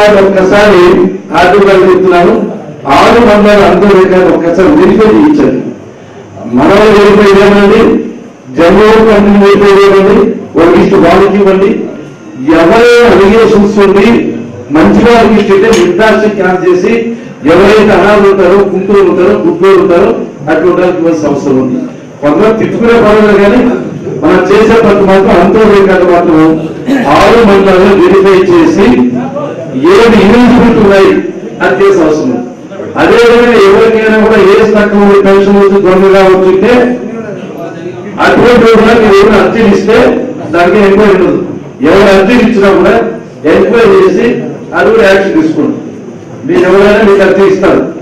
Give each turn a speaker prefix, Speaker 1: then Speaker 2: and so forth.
Speaker 1: ఒక్కసారి ఆర్థిక చెప్తున్నాను ఆరు మండలాలు అందరూ రికార్డు ఒక్కసారి వెరిఫై చేయించండి మనలో వెరిఫై చేయమండి జమ్మూ కంపెనీ వెరిఫై చేయమండి ఒక లిస్టు వాళ్ళకి ఇవ్వండి ఎవరైనా అలిగేషన్స్ ఉండి మంచిగా లిస్ట్ అయితే నిర్దాక్ష క్యాన్స్ చేసి ఎవరైతే అనాథలు ఉంటారో కుంటూరు ఉంటారో గుడ్డూరు ఉంటారో అటువంటి ఇవ్వాల్సిన అవసరం ఉంది కొంతమంది తిట్టుకునే పర్వాలేదు కానీ మనం చేసే పని మాత్రం అంతో రికార్డు మాత్రం ఆరు మండలాలను వెరిఫై చేసి ఏది ఎలిజిబిలిటీ ఉన్నాయి అది చేసే అవసరం ఉంది అదేవిధంగా ఎవరికైనా కూడా ఏ తక్కువ పెన్షన్ వచ్చి దొంగగా వచ్చింటే అటువంటి కూడా మీరు ఎవరు అర్జీలు ఇస్తే దానికి ఎంక్వైరీ ఉండదు ఎవరు అర్జీలు ఇచ్చినా కూడా ఎంక్వైరీ చేసి అది కూడా యాక్షన్ తీసుకోండి మీరు ఎవరైనా మీకు అర్జీ ఇస్తారు